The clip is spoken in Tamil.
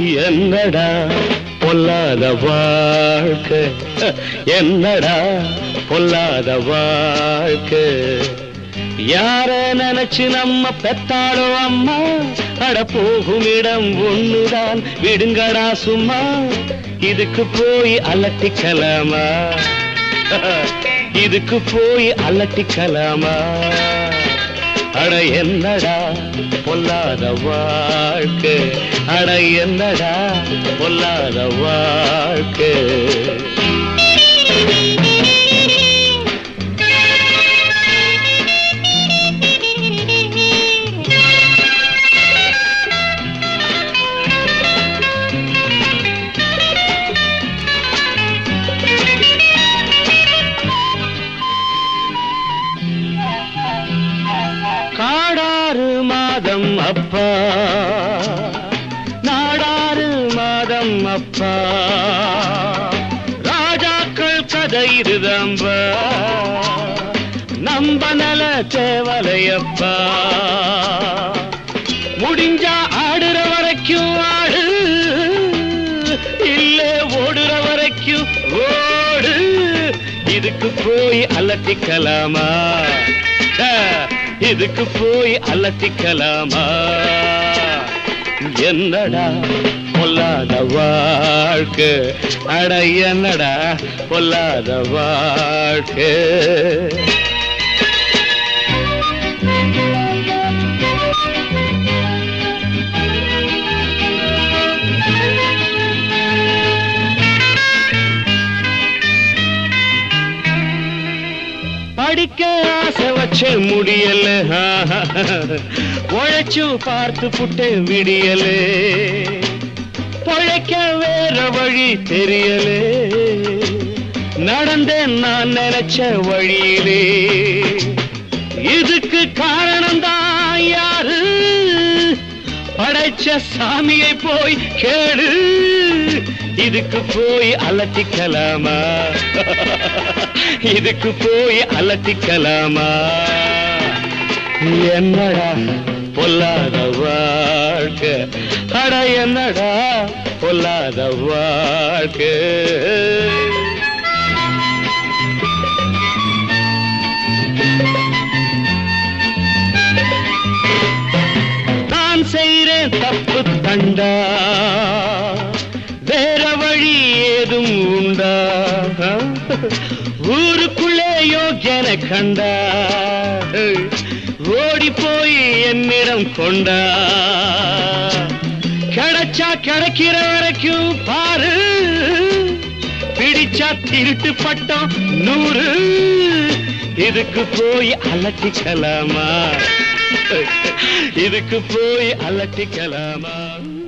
என்னடா பொல்லாத வாழ்க்கை என்னடா பொல்லாத வாழ்க்கை யார நினைச்சு நம்ம பெத்தாளோ அம்மா அட போகும் இடம் ஒண்ணுதான் விடுங்கடா சும்மா இதுக்கு போய் அலட்டிக்கலாமா இதுக்கு போய் அலட்டிக்கலாமா அட என்னடா பொல்லாத வாழ்க்கை அட என்னடா பொல்லாத வாழ்க்கை காடாறு மாதம் அப்பா நாடாறு மாதம் அப்பா ராஜாக்கள் கதை இதுதம்பா நம்ப நல தேவலையப்பா முடிஞ்சா ஆடுற வரைக்கும் ஆடு இல்ல ஓடுற வரைக்கும் ஓடு இதுக்கு போய் அலட்டிக்கலாமா ச்சே, இதுக்கு போய் அலட்டிக்கலாமா என்னடா பொல்லாத வாழ்க்கை அட என்னடா பொல்லாத வாழ்க்கை படிக்க ஆசை வச்ச முடியல உழைச்சு பார்த்து புட்டு விடியல பொழைக்க வேற வழி தெரியலே நடந்தேன் நான் நினைச்ச வழியிலே இதுக்கு காரணம் தான் யாரு படைச்ச சாமியை போய் கேடு இதுக்கு போய் அலட்டிக்கலாமா இதுக்கு போய் அலட்டிக்கலாமா என்னடா பொல்லாத வாழ்க்கை அட என்னடா பொல்லாத வாழ்க்கை நான் செய்றேன் தப்பு தண்டா வேற வழி ஏதும் உண்டா ஊருக்குள்ளே யோக்கியன கண்டா ஓடி போய் என்னிடம் கொண்டா கிடைச்சா கிடைக்கிற வரைக்கும் பாரு பிடிச்சா திருட்டு பட்டம் நூறு இதுக்கு போய் அலட்டிக்கலாமா இதுக்கு போய் அலட்டிக்கலாமா